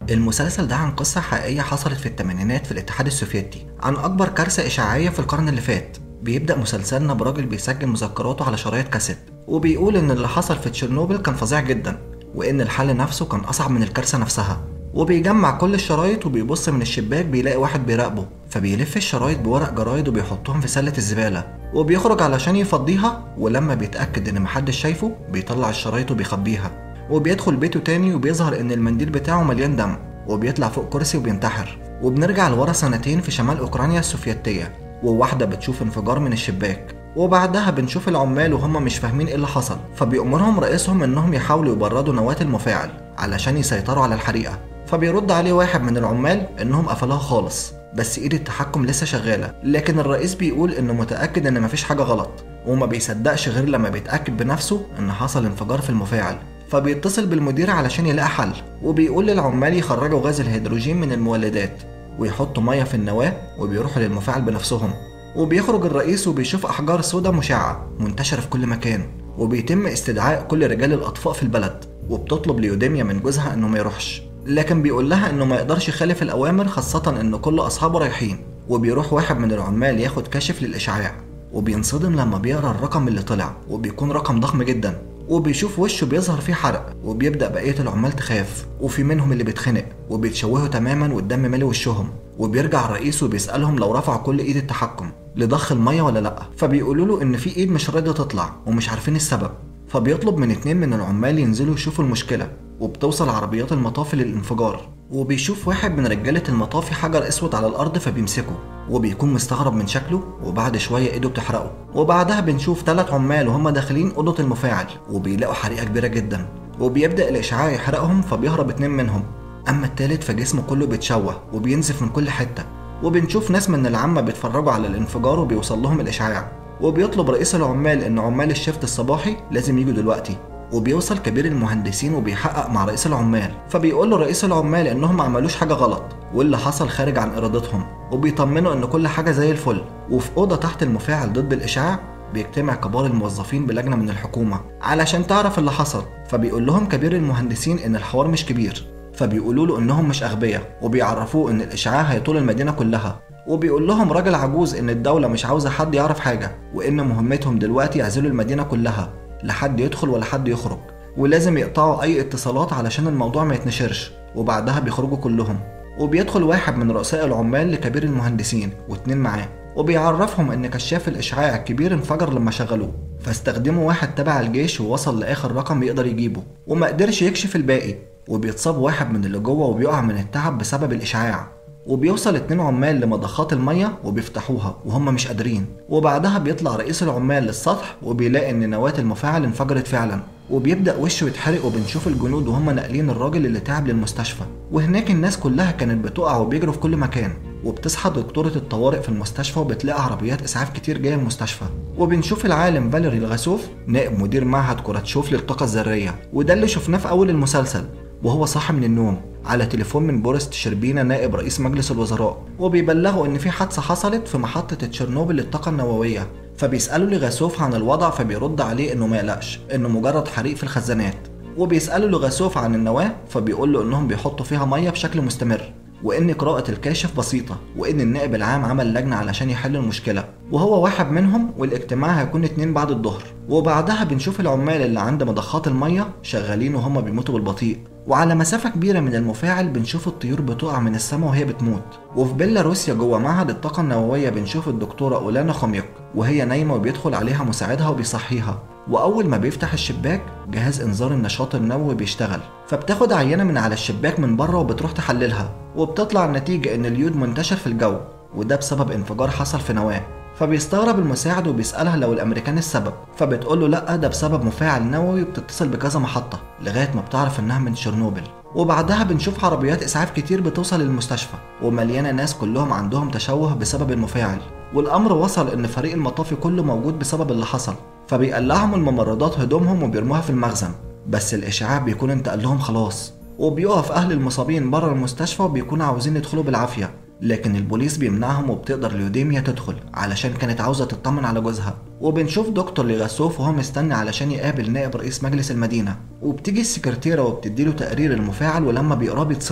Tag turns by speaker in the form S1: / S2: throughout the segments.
S1: المسلسل ده عن قصة حقيقية حصلت في الثمانينات في الاتحاد السوفيتي عن أكبر كارثة إشعاعية في القرن اللي فات بيبدأ مسلسلنا براجل بيسجل مذكراته على شرايط كاسيت وبيقول إن اللي حصل في تشيرنوبل كان فظيع جدا وإن الحل نفسه كان أصعب من الكارثة نفسها وبيجمع كل الشرايط وبيبص من الشباك بيلاقي واحد بيراقبه فبيلف الشرايط بورق جرايد وبيحطهم في سلة الزبالة وبيخرج علشان يفضيها ولما بيتأكد إن محدش شايفه بيطلع الشرايط وبيخبيها وبيدخل بيته تاني وبيظهر إن المنديل بتاعه مليان دم وبيطلع فوق كرسي وبينتحر وبنرجع لورا سنتين في شمال أوكرانيا السوفيتية وواحدة بتشوف انفجار من الشباك وبعدها بنشوف العمال وهم مش فاهمين ايه اللي حصل فبيأمرهم رئيسهم انهم يحاولوا يبردوا نواة المفاعل علشان يسيطروا على الحريقة فبيرد عليه واحد من العمال انهم قفلوها خالص بس ايد التحكم لسه شغالة لكن الرئيس بيقول انه متأكد ان مفيش حاجة غلط وما بيصدقش غير لما بيتأكد بنفسه ان حصل انفجار في المفاعل فبيتصل بالمدير علشان يلاقي حل وبيقول للعمال يخرجوا غاز الهيدروجين من المولدات ويحطوا ميه في النواة وبيروحوا للمفاعل بنفسهم وبيخرج الرئيس وبيشوف أحجار سوداء مشعة منتشرة في كل مكان وبيتم استدعاء كل رجال الأطفاء في البلد وبتطلب ليوديميا من جوزها إنه ما يروحش لكن بيقول لها إنه ما يقدرش يخالف الأوامر خاصة إن كل أصحابه رايحين وبيروح واحد من العمال ياخد كاشف للإشعاع وبينصدم لما بيقرا الرقم اللي طلع وبيكون رقم ضخم جدا وبيشوف وشه بيظهر فيه حرق وبيبدأ بقية العمال تخاف وفي منهم اللي بيتخنق وبيتشوهوا تماما والدم مالي وشهم وبيرجع الرئيس وبيسألهم لو رفعوا كل ايد التحكم لضخ المية ولا لأ فبيقولوا له إن في ايد مش راضية تطلع ومش عارفين السبب فبيطلب من اتنين من العمال ينزلوا يشوفوا المشكلة وبتوصل عربيات المطافي للانفجار وبيشوف واحد من رجالة المطافي حجر اسود على الارض فبيمسكه وبيكون مستغرب من شكله وبعد شوية ايده بتحرقه وبعدها بنشوف ثلاث عمال وهم داخلين اوضة المفاعل وبيلاقوا حريقة كبيرة جدا وبيبدأ الإشعاع يحرقهم فبيهرب اتنين منهم أما التالت فجسمه كله بيتشوه وبينزف من كل حتة وبنشوف ناس من العامة بيتفرجوا على الانفجار وبيوصل لهم الإشعاع وبيطلب رئيس العمال إن عمال الشفت الصباحي لازم يجوا دلوقتي وبيوصل كبير المهندسين وبيحقق مع رئيس العمال فبيقول له رئيس العمال انهم ما عملوش حاجه غلط واللي حصل خارج عن ارادتهم وبيطمنوا ان كل حاجه زي الفل وفي اوضه تحت المفاعل ضد الاشعاع بيجتمع كبار الموظفين بلجنه من الحكومه علشان تعرف اللي حصل فبيقول لهم كبير المهندسين ان الحوار مش كبير فبيقولوا له انهم مش اغبياء وبيعرفوه ان الاشعاع هيطول المدينه كلها وبيقول لهم راجل عجوز ان الدوله مش عاوزه حد يعرف حاجه وان مهمتهم دلوقتي يعزلوا المدينه كلها لا حد يدخل ولا حد يخرج ولازم يقطعوا اي اتصالات علشان الموضوع ما يتنشرش وبعدها بيخرجوا كلهم وبيدخل واحد من رؤساء العمال لكبير المهندسين واتنين معاه وبيعرفهم ان كشاف الاشعاع الكبير انفجر لما شغلوه فاستخدموا واحد تبع الجيش ووصل لاخر رقم يقدر يجيبه وما قدرش يكشف الباقي وبيتصاب واحد من اللي جوه وبيقع من التعب بسبب الاشعاع وبيوصل اتنين عمال لمضخات المية وبيفتحوها وهم مش قادرين وبعدها بيطلع رئيس العمال للسطح وبيلاقي ان نواة المفاعل انفجرت فعلا وبيبدأ وشه يتحرق وبنشوف الجنود وهم ناقلين الراجل اللي تعب للمستشفى وهناك الناس كلها كانت بتقع وبيجروا في كل مكان وبتصحى دكتورة الطوارئ في المستشفى وبتلاقي عربيات إسعاف كتير جاية المستشفى وبنشوف العالم فاليري الغاسوف نائب مدير معهد كوراتشوف للطاقة الذرية وده اللي شفناه في أول المسلسل وهو صاحي من النوم على تليفون من بوريس تشربينا نائب رئيس مجلس الوزراء وبيبلغوا ان في حادثه حصلت في محطه تشيرنوبل للطاقه النوويه فبيسالوا لغاسوف عن الوضع فبيرد عليه انه ما يقلقش انه مجرد حريق في الخزانات وبيسالوا لغاسوف عن النواه فبيقول له انهم بيحطوا فيها ميه بشكل مستمر وان قراءة الكاشف بسيطة وان النائب العام عمل لجنة علشان يحل المشكلة وهو واحد منهم والاجتماع هيكون اتنين بعد الظهر وبعدها بنشوف العمال اللي عند مضخات المية شغالين وهم بيموتوا بالبطيء وعلى مسافة كبيرة من المفاعل بنشوف الطيور بتقع من السماء وهي بتموت وفي بيلاروسيا جوه معهد الطاقة النووية بنشوف الدكتورة أولانا خميق وهي نايمة وبيدخل عليها مساعدها وبيصحيها وأول ما بيفتح الشباك جهاز إنذار النشاط النووي بيشتغل فبتاخد عينة من على الشباك من بره وبتروح تحللها وبتطلع النتيجة إن اليود منتشر في الجو وده بسبب انفجار حصل في نواة فبيستغرب المساعد وبيسألها لو الأمريكان السبب فبتقول له لأ ده بسبب مفاعل نووي وبتتصل بكذا محطة لغاية ما بتعرف إنها من تشيرنوبل وبعدها بنشوف عربيات إسعاف كتير بتوصل للمستشفى ومليانة ناس كلهم عندهم تشوه بسبب المفاعل والأمر وصل إن فريق المطافي كله موجود بسبب اللي حصل فبيقلعهم الممرضات هدومهم وبيرموها في المخزن بس الإشعاع بيكون انتقل لهم خلاص وبيقف أهل المصابين بره المستشفى وبيكونوا عاوزين يدخلوا بالعافية لكن البوليس بيمنعهم وبتقدر ليوديميا تدخل علشان كانت عاوزة تطمن على جوزها وبنشوف دكتور ليغاسوف وهو مستني علشان يقابل نائب رئيس مجلس المدينة وبتيجي السكرتيرة وبتديله تقرير المفاعل ولما بيقراه بيتصدم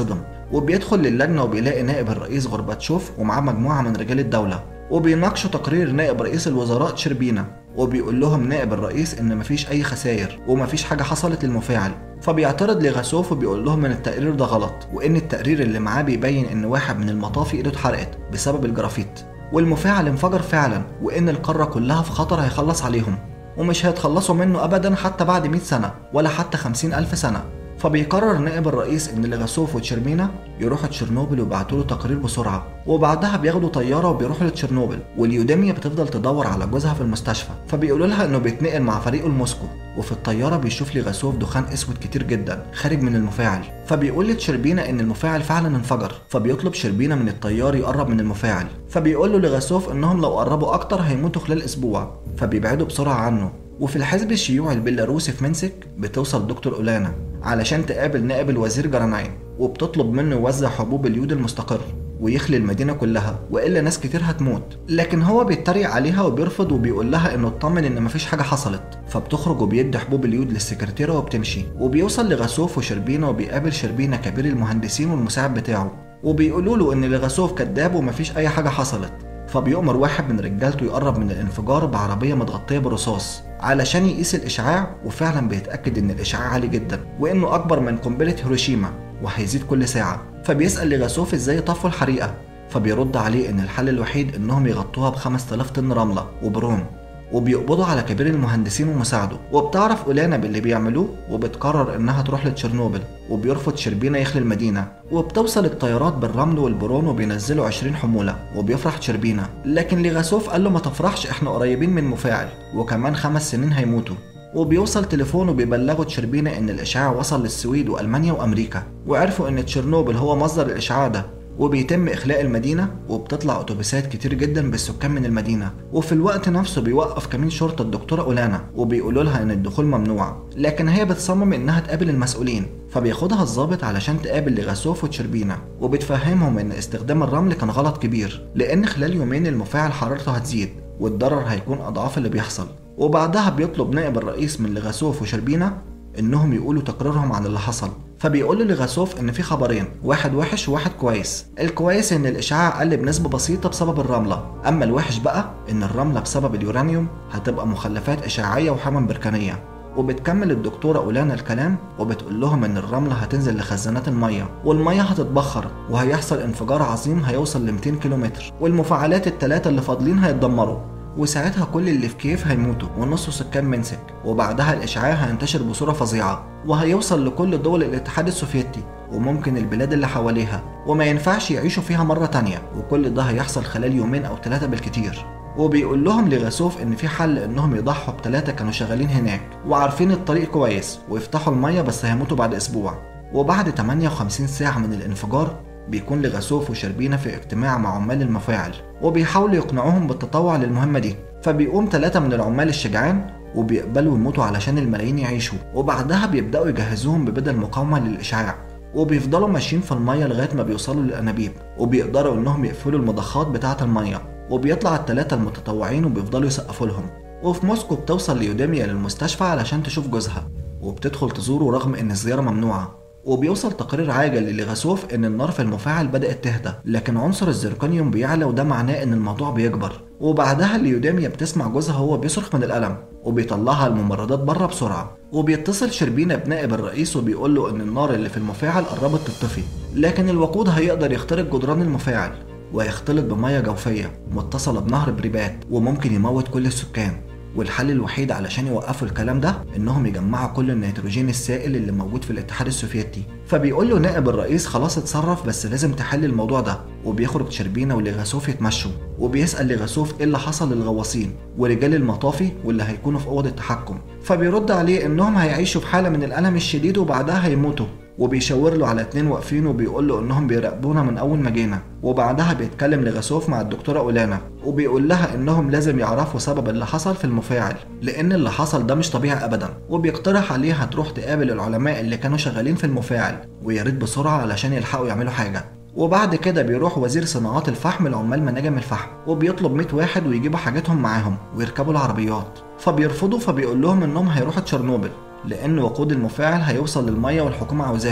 S1: وبيدخل للجنة وبيلاقي نائب الرئيس غورباتشوف ومعاه مجموعة من رجال الدولة وبيناقشوا تقرير نائب رئيس الوزراء تشربينا وبيقول لهم نائب الرئيس ان مفيش اي خسائر ومفيش حاجه حصلت للمفاعل فبيعترض لغاسوف وبيقول لهم ان التقرير ده غلط وان التقرير اللي معاه بيبين ان واحد من المطافي ايده اتحرقت بسبب الجرافيت والمفاعل انفجر فعلا وان القاره كلها في خطر هيخلص عليهم ومش هيتخلصوا منه ابدا حتى بعد 100 سنه ولا حتى 50 الف سنه فبيقرر نائب الرئيس ان لغاسوف وتشيرمينا يروحوا تشيرنوبل ويبعتوا له تقرير بسرعه وبعدها بياخدوا طياره وبيروحوا لتشيرنوبل واليوديميا بتفضل تدور على جوزها في المستشفى فبيقولوا لها انه بيتنقل مع فريقه لموسكو وفي الطياره بيشوف لغاسوف دخان اسود كتير جدا خارج من المفاعل فبيقول لتشربينا ان المفاعل فعلا انفجر فبيطلب شربينا من الطيار يقرب من المفاعل فبيقول له لغاسوف انهم لو قربوا اكتر هيموتوا خلال اسبوع فبيبعدوا بسرعه عنه وفي الحزب الشيوعي البيلاروسي في منسك بتوصل دكتور أولانا علشان تقابل نائب الوزير جراناين وبتطلب منه يوزع حبوب اليود المستقر ويخلي المدينة كلها وإلا ناس كتير هتموت لكن هو بيتريق عليها وبيرفض وبيقول لها إنه اطمن إن مفيش حاجة حصلت فبتخرج وبيدي حبوب اليود للسكرتيرة وبتمشي وبيوصل لغاسوف وشربينا وبيقابل شربينا كبير المهندسين والمساعد بتاعه وبيقولوا له إن لغاسوف كذاب ومفيش أي حاجة حصلت فبيؤمر واحد من رجالته يقرب من الانفجار بعربية متغطية برصاص علشان يقيس الإشعاع وفعلا بيتأكد إن الإشعاع عالي جدا وإنه أكبر من قنبلة هيروشيما وهيزيد كل ساعة فبيسأل لغاسوف إزاي يطفوا الحريقة فبيرد عليه إن الحل الوحيد إنهم يغطوها ب 5000 طن رملة وبروم وبيقبضوا على كبير المهندسين ومساعده وبتعرف أولانا باللي بيعملوه وبتقرر إنها تروح لتشيرنوبل وبيرفض شربينا يخلي المدينة وبتوصل الطيارات بالرمل والبرون وبينزلوا 20 حمولة وبيفرح شربينا لكن لغاسوف قال له ما تفرحش احنا قريبين من مفاعل وكمان خمس سنين هيموتوا وبيوصل تليفون وبيبلغوا تشربينا ان الاشعاع وصل للسويد والمانيا وامريكا وعرفوا ان تشيرنوبل هو مصدر الاشعاع ده وبيتم إخلاء المدينة وبتطلع أتوبيسات كتير جدا بالسكان من المدينة وفي الوقت نفسه بيوقف كمين شرطة الدكتورة أولانا وبيقولوا لها إن الدخول ممنوع لكن هي بتصمم إنها تقابل المسؤولين فبياخدها الضابط علشان تقابل لغاسوف وتشربينا وبتفهمهم إن استخدام الرمل كان غلط كبير لأن خلال يومين المفاعل حرارته هتزيد والضرر هيكون أضعاف اللي بيحصل وبعدها بيطلب نائب الرئيس من لغاسوف وشربينا إنهم يقولوا تقريرهم عن اللي حصل فبيقول لغاسوف ان في خبرين واحد وحش وواحد كويس الكويس ان الاشعاع قل بنسبه بسيطه بسبب الرمله اما الوحش بقى ان الرمله بسبب اليورانيوم هتبقى مخلفات اشعاعيه وحمم بركانيه وبتكمل الدكتورة أولانا الكلام وبتقول لهم إن الرملة هتنزل لخزانات المية والمية هتتبخر وهيحصل انفجار عظيم هيوصل ل 200 كيلومتر والمفاعلات التلاتة اللي فاضلين هيتدمروا وساعتها كل اللي في كيف هيموتوا ونص سكان منسك وبعدها الإشعاع هينتشر بصورة فظيعة وهيوصل لكل دول الاتحاد السوفيتي وممكن البلاد اللي حواليها وما ينفعش يعيشوا فيها مرة تانية وكل ده هيحصل خلال يومين أو ثلاثة بالكتير وبيقول لهم لغاسوف ان في حل انهم يضحوا بثلاثه كانوا شغالين هناك وعارفين الطريق كويس ويفتحوا الميه بس هيموتوا بعد اسبوع وبعد 58 ساعه من الانفجار بيكون لغاسوف وشربينا في اجتماع مع عمال المفاعل وبيحاولوا يقنعوهم بالتطوع للمهمه دي فبيقوم ثلاثه من العمال الشجعان وبيقبلوا يموتوا علشان الملايين يعيشوا وبعدها بيبداوا يجهزوهم ببدل مقاومه للاشعاع وبيفضلوا ماشيين في الميه لغايه ما بيوصلوا للانابيب وبيقدروا انهم يقفلوا المضخات بتاعه الميه وبيطلع الثلاثه المتطوعين وبيفضلوا يسقفوا لهم وفي موسكو بتوصل ليوديميا للمستشفى علشان تشوف جوزها وبتدخل تزوره رغم ان الزياره ممنوعه وبيوصل تقرير عاجل للغاسوف ان النار في المفاعل بدات تهدى لكن عنصر الزركونيوم بيعلى وده معناه ان الموضوع بيكبر وبعدها اليوديميا بتسمع جوزها وهو بيصرخ من الالم وبيطلعها الممرضات بره بسرعه وبيتصل شربينا بنائب الرئيس وبيقول له ان النار اللي في المفاعل قربت تطفي لكن الوقود هيقدر يخترق جدران المفاعل ويختلط بميه جوفيه متصله بنهر بريبات وممكن يموت كل السكان والحل الوحيد علشان يوقفوا الكلام ده انهم يجمعوا كل النيتروجين السائل اللي موجود في الاتحاد السوفيتي فبيقول له نائب الرئيس خلاص اتصرف بس لازم تحل الموضوع ده وبيخرج شربينا ولغاسوف يتمشوا وبيسال لغاسوف ايه اللي حصل للغواصين ورجال المطافي واللي هيكونوا في اوضه التحكم فبيرد عليه انهم هيعيشوا في حاله من الالم الشديد وبعدها هيموتوا وبيشاور له على اتنين واقفين وبيقول له انهم بيراقبونا من اول ما جينا وبعدها بيتكلم لغاسوف مع الدكتوره اولانا وبيقول لها انهم لازم يعرفوا سبب اللي حصل في المفاعل لان اللي حصل ده مش طبيعي ابدا وبيقترح عليها تروح تقابل العلماء اللي كانوا شغالين في المفاعل ويا ريت بسرعه علشان يلحقوا يعملوا حاجه وبعد كده بيروح وزير صناعات الفحم لعمال مناجم الفحم وبيطلب 100 واحد ويجيبوا حاجاتهم معاهم ويركبوا العربيات فبيرفضوا فبيقول لهم انهم هيروحوا تشيرنوبل لان وقود المفاعل هيوصل للميه والحكومه عاوزاهم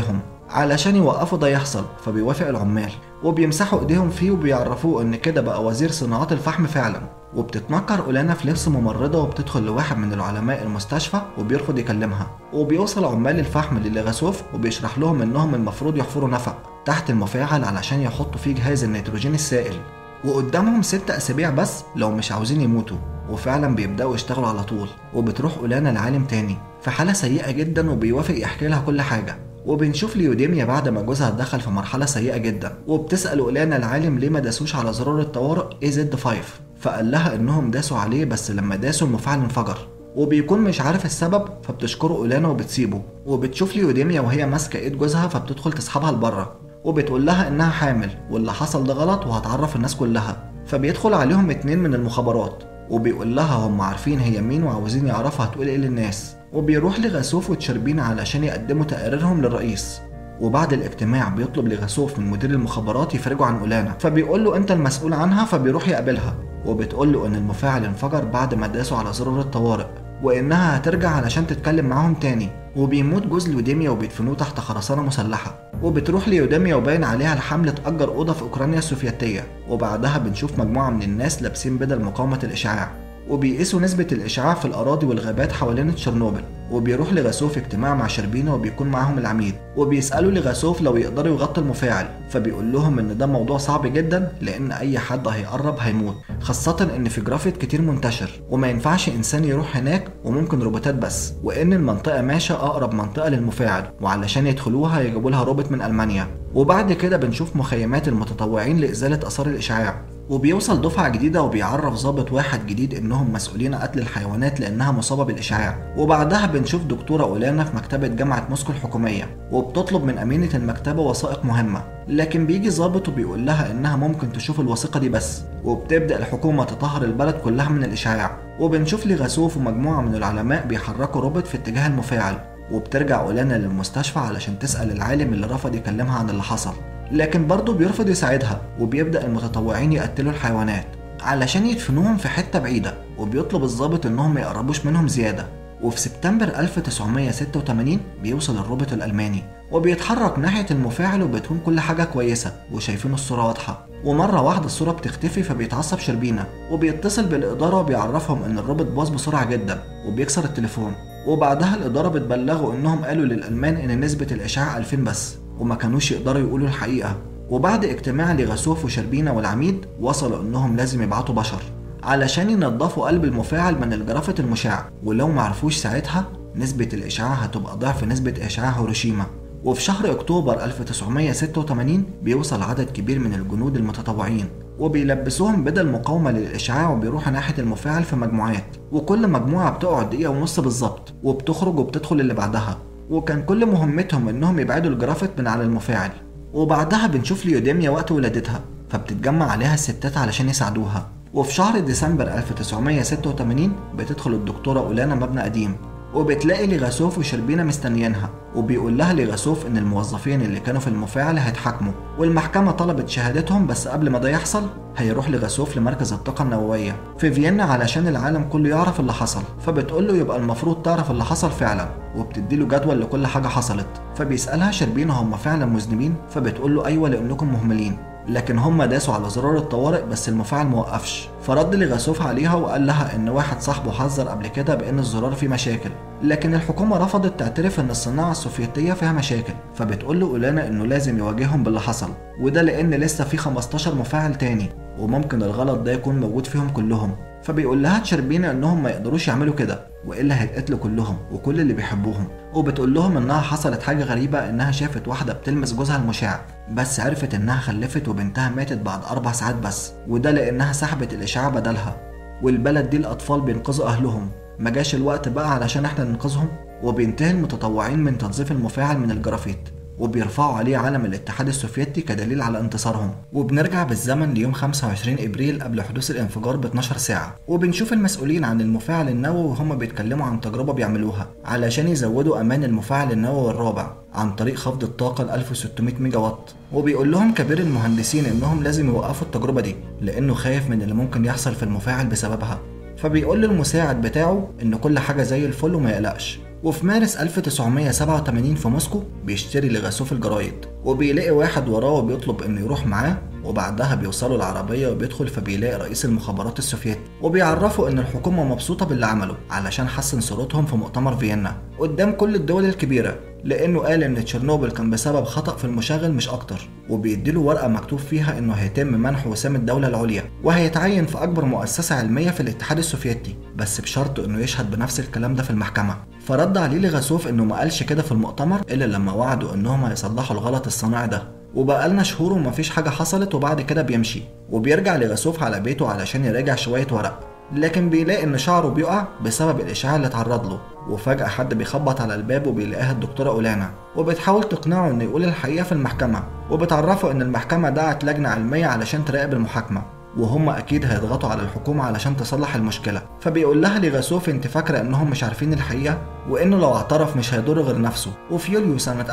S1: علشان يوقفوا ده يحصل فبيوافق العمال وبيمسحوا ايديهم فيه وبيعرفوه ان كده بقى وزير صناعات الفحم فعلا وبتتنكر أولانا في لبس ممرضة وبتدخل لواحد من العلماء المستشفى وبيرفض يكلمها وبيوصل عمال الفحم للغاسوف وبيشرح لهم انهم المفروض يحفروا نفق تحت المفاعل علشان يحطوا فيه جهاز النيتروجين السائل وقدامهم ست أسابيع بس لو مش عاوزين يموتوا وفعلا بيبدأوا يشتغلوا على طول وبتروح أولانا لعالم تاني في حالة سيئة جدا وبيوافق يحكي لها كل حاجة وبنشوف ليوديميا بعد ما جوزها دخل في مرحلة سيئة جدا وبتسأل أولانا العالم ليه ما داسوش على زرار الطوارئ AZ5 فقال لها إنهم داسوا عليه بس لما داسوا المفاعل انفجر وبيكون مش عارف السبب فبتشكره أولانا وبتسيبه وبتشوف ليوديميا وهي ماسكة إيد جوزها فبتدخل تسحبها لبره وبتقول لها إنها حامل واللي حصل ده غلط وهتعرف الناس كلها فبيدخل عليهم اتنين من المخابرات وبيقول لها هم عارفين هي مين وعاوزين يعرفوا هتقول ايه للناس وبيروح لغاسوف وتشربين علشان يقدموا تقاريرهم للرئيس وبعد الاجتماع بيطلب لغاسوف من مدير المخابرات يفرجوا عن أولانا فبيقول له انت المسؤول عنها فبيروح يقابلها وبتقول له ان المفاعل انفجر بعد ما داسوا على زرار الطوارئ وانها هترجع علشان تتكلم معاهم تاني وبيموت جوز ليوديميا وبيدفنوه تحت خرسانة مسلحة وبتروح ليوديميا وباين عليها الحمل تأجر أوضة في أوكرانيا السوفيتية وبعدها بنشوف مجموعة من الناس لابسين بدل مقاومة الإشعاع وبيقيسوا نسبة الإشعاع في الأراضي والغابات حوالين تشيرنوبل وبيروح لغاسوف اجتماع مع شربينة وبيكون معاهم العميد وبيسألوا لغاسوف لو يقدروا يغطوا المفاعل فبيقول لهم إن ده موضوع صعب جدا لأن أي حد هيقرب هيموت خاصة إن في جرافيت كتير منتشر وما ينفعش إنسان يروح هناك وممكن روبوتات بس وإن المنطقة ماشا أقرب منطقة للمفاعل وعلشان يدخلوها يجيبوا لها روبوت من ألمانيا وبعد كده بنشوف مخيمات المتطوعين لإزالة آثار الإشعاع وبيوصل دفعة جديدة وبيعرف ضابط واحد جديد إنهم مسؤولين قتل الحيوانات لأنها مصابة بالإشعاع وبعدها بنشوف دكتورة أولانا في مكتبة جامعة موسكو الحكومية وبتطلب من أمينة المكتبة وثائق مهمة لكن بيجي ضابط وبيقول لها إنها ممكن تشوف الوثيقة دي بس وبتبدأ الحكومة تطهر البلد كلها من الإشعاع وبنشوف لغاسوف ومجموعة من العلماء بيحركوا روبوت في اتجاه المفاعل وبترجع أولانا للمستشفى علشان تسأل العالم اللي رفض يكلمها عن اللي حصل لكن برضه بيرفض يساعدها وبيبدأ المتطوعين يقتلوا الحيوانات علشان يدفنوهم في حتة بعيدة وبيطلب الضابط إنهم ما يقربوش منهم زيادة وفي سبتمبر 1986 بيوصل الروبوت الألماني وبيتحرك ناحية المفاعل وبتكون كل حاجة كويسة وشايفين الصورة واضحة ومرة واحدة الصورة بتختفي فبيتعصب شربينة وبيتصل بالإدارة وبيعرفهم إن الروبوت باظ بسرعة جدا وبيكسر التليفون وبعدها الإدارة بتبلغوا إنهم قالوا للألمان إن نسبة الإشعاع 2000 بس وما كانوش يقدروا يقولوا الحقيقة وبعد اجتماع لغاسوف وشربينة والعميد وصلوا إنهم لازم يبعتوا بشر علشان ينضفوا قلب المفاعل من الجرافة المشع ولو معرفوش ساعتها نسبة الإشعاع هتبقى ضعف نسبة إشعاع هيروشيما وفي شهر أكتوبر 1986 بيوصل عدد كبير من الجنود المتطوعين وبيلبسوهم بدل مقاومة للإشعاع وبيروحوا ناحية المفاعل في مجموعات وكل مجموعة بتقعد دقيقة ونص بالظبط وبتخرج وبتدخل اللي بعدها وكان كل مهمتهم إنهم يبعدوا الجرافيت من على المفاعل وبعدها بنشوف ليوديميا وقت ولادتها فبتتجمع عليها الستات علشان يساعدوها وفي شهر ديسمبر 1986 بتدخل الدكتورة أولانا مبنى قديم وبتلاقي لغاسوف وشربينة مستنيينها وبيقول لها لغاسوف ان الموظفين اللي كانوا في المفاعل هيتحاكموا والمحكمة طلبت شهادتهم بس قبل ما ده يحصل هيروح لغاسوف لمركز الطاقة النووية في فيينا علشان العالم كله يعرف اللي حصل فبتقول له يبقى المفروض تعرف اللي حصل فعلا وبتديله جدول لكل حاجة حصلت فبيسألها شربينة هم فعلا مذنبين فبتقول له ايوه لانكم مهملين لكن هم داسوا على زرار الطوارئ بس المفاعل موقفش فرد لغاسوف عليها وقال لها ان واحد صاحبه حذر قبل كده بان الزرار فيه مشاكل لكن الحكومة رفضت تعترف ان الصناعة السوفيتية فيها مشاكل فبتقول له اولانا انه لازم يواجههم باللي حصل وده لان لسه في 15 مفاعل تاني وممكن الغلط ده يكون موجود فيهم كلهم فبيقول لها تشربينا انهم ما يقدروش يعملوا كده والا هيتقتلوا كلهم وكل اللي بيحبوهم وبتقول لهم انها حصلت حاجه غريبه انها شافت واحده بتلمس جوزها المشع بس عرفت انها خلفت وبنتها ماتت بعد اربع ساعات بس وده لانها سحبت الاشعاع بدلها والبلد دي الاطفال بينقذوا اهلهم ما جاش الوقت بقى علشان احنا ننقذهم وبينتهي المتطوعين من تنظيف المفاعل من الجرافيت وبيرفعوا عليه علم الاتحاد السوفيتي كدليل على انتصارهم وبنرجع بالزمن ليوم 25 ابريل قبل حدوث الانفجار ب 12 ساعه وبنشوف المسؤولين عن المفاعل النووي وهم بيتكلموا عن تجربه بيعملوها علشان يزودوا امان المفاعل النووي الرابع عن طريق خفض الطاقة ل 1600 ميجا وات وبيقول لهم كبير المهندسين انهم لازم يوقفوا التجربة دي لانه خايف من اللي ممكن يحصل في المفاعل بسببها فبيقول للمساعد بتاعه ان كل حاجة زي الفل وما يقلقش وفي مارس 1987 في موسكو بيشتري لغاسوف الجرايد وبيلاقي واحد وراه وبيطلب انه يروح معاه وبعدها بيوصلوا العربية وبيدخل فبيلاقي رئيس المخابرات السوفيتي وبيعرفوا ان الحكومة مبسوطة باللي عمله علشان حسن صورتهم في مؤتمر فيينا قدام كل الدول الكبيرة لانه قال ان تشيرنوبل كان بسبب خطأ في المشغل مش اكتر وبيديله ورقة مكتوب فيها انه هيتم منح وسام الدولة العليا وهيتعين في اكبر مؤسسة علمية في الاتحاد السوفيتي بس بشرط انه يشهد بنفس الكلام ده في المحكمة فرد عليه لغاسوف انه ما قالش كده في المؤتمر الا لما وعدوا انهم هيصلحوا الغلط الصناعي ده وبقالنا شهور ومفيش حاجة حصلت وبعد كده بيمشي وبيرجع لغاسوف على بيته علشان يراجع شوية ورق لكن بيلاقي ان شعره بيقع بسبب الاشعاع اللي اتعرض له وفجأة حد بيخبط على الباب وبيلاقيها الدكتورة أولانا وبتحاول تقنعه انه يقول الحقيقة في المحكمة وبتعرفه ان المحكمة دعت لجنة علمية علشان تراقب المحاكمة وهم اكيد هيضغطوا على الحكومة علشان تصلح المشكلة فبيقول لها لغاسوف انت فاكرة انهم مش عارفين الحقيقة وانه لو اعترف مش هيضر غير نفسه وفي يوليو سنة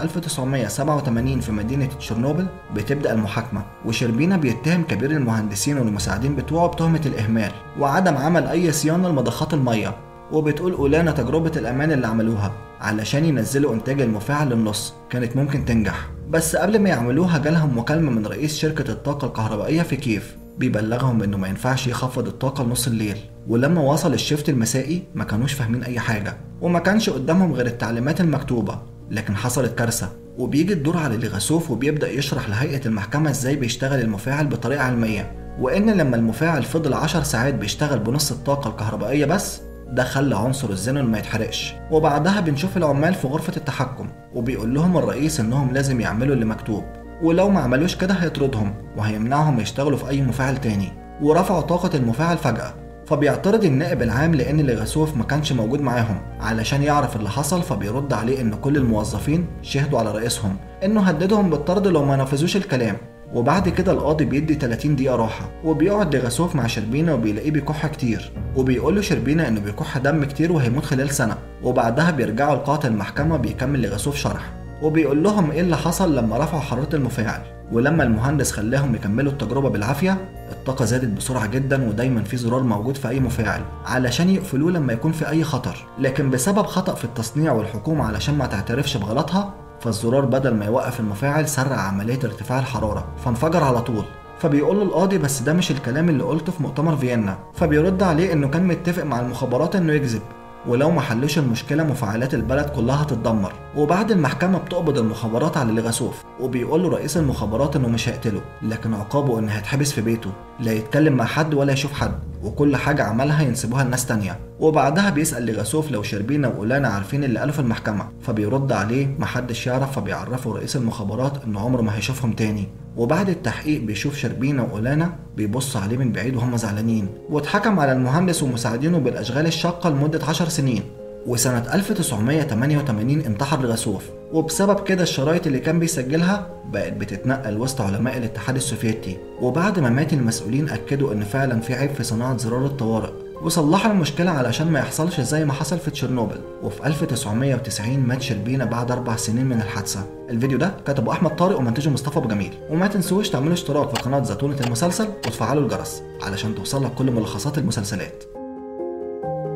S1: 1987 في مدينة تشيرنوبل بتبدأ المحاكمة وشربينا بيتهم كبير المهندسين والمساعدين بتوعه بتهمة الإهمال وعدم عمل أي صيانة لمضخات المية وبتقول أولانا تجربة الأمان اللي عملوها علشان ينزلوا إنتاج المفاعل للنص كانت ممكن تنجح بس قبل ما يعملوها جالهم مكالمة من رئيس شركة الطاقة الكهربائية في كيف بيبلغهم انه ما ينفعش يخفض الطاقة لنص الليل ولما وصل الشفت المسائي ما كانوش فاهمين اي حاجة وما كانش قدامهم غير التعليمات المكتوبة لكن حصلت كارثة وبيجي الدور على لغاسوف وبيبدأ يشرح لهيئة المحكمة ازاي بيشتغل المفاعل بطريقة علمية وان لما المفاعل فضل 10 ساعات بيشتغل بنص الطاقة الكهربائية بس ده خلى عنصر الزينون ما يتحرقش وبعدها بنشوف العمال في غرفة التحكم وبيقول لهم الرئيس انهم لازم يعملوا اللي مكتوب ولو ما عملوش كده هيطردهم وهيمنعهم يشتغلوا في اي مفاعل تاني ورفعوا طاقة المفاعل فجأة فبيعترض النائب العام لان لغاسوف ما كانش موجود معاهم علشان يعرف اللي حصل فبيرد عليه ان كل الموظفين شهدوا على رئيسهم انه هددهم بالطرد لو ما نفذوش الكلام وبعد كده القاضي بيدي 30 دقيقة راحة وبيقعد لغاسوف مع شربينة وبيلاقيه بيكح كتير وبيقول له شربينة انه بيكح دم كتير وهيموت خلال سنة وبعدها بيرجعوا لقاعة المحكمة بيكمل لغاسوف شرح وبيقول لهم ايه اللي حصل لما رفعوا حرارة المفاعل ولما المهندس خلاهم يكملوا التجربة بالعافية الطاقة زادت بسرعة جدا ودايما في زرار موجود في أي مفاعل علشان يقفلوه لما يكون في أي خطر لكن بسبب خطأ في التصنيع والحكومة علشان ما تعترفش بغلطها فالزرار بدل ما يوقف المفاعل سرع عملية ارتفاع الحرارة فانفجر على طول فبيقول له القاضي بس ده مش الكلام اللي قلته في مؤتمر فيينا فبيرد عليه انه كان متفق مع المخابرات انه يكذب ولو ما حلوش المشكلة مفاعلات البلد كلها هتتدمر وبعد المحكمة بتقبض المخابرات على لغاسوف وبيقول له رئيس المخابرات انه مش هيقتله لكن عقابه انه هيتحبس في بيته لا يتكلم مع حد ولا يشوف حد وكل حاجة عملها ينسبوها لناس تانية وبعدها بيسأل لغاسوف لو شربينا وأولانا عارفين اللي قاله في المحكمة فبيرد عليه محدش يعرف فبيعرفه رئيس المخابرات انه عمره ما هيشوفهم تاني وبعد التحقيق بيشوف شربينا وأولانا بيبص عليه من بعيد وهم زعلانين واتحكم على المهندس ومساعدينه بالأشغال الشاقة لمدة 10 سنين وسنة 1988 انتحر لغاسوف وبسبب كده الشرايط اللي كان بيسجلها بقت بتتنقل وسط علماء الاتحاد السوفيتي وبعد ما مات المسؤولين أكدوا إن فعلا في عيب في صناعة زرار الطوارئ وصلحوا المشكلة علشان ما يحصلش زي ما حصل في تشيرنوبل وفي 1990 مات شربينا بعد أربع سنين من الحادثة الفيديو ده كتبه أحمد طارق ومنتجه مصطفى أبو جميل وما تنسوش تعملوا اشتراك في قناة زتونة المسلسل وتفعلوا الجرس علشان توصلك كل ملخصات المسلسلات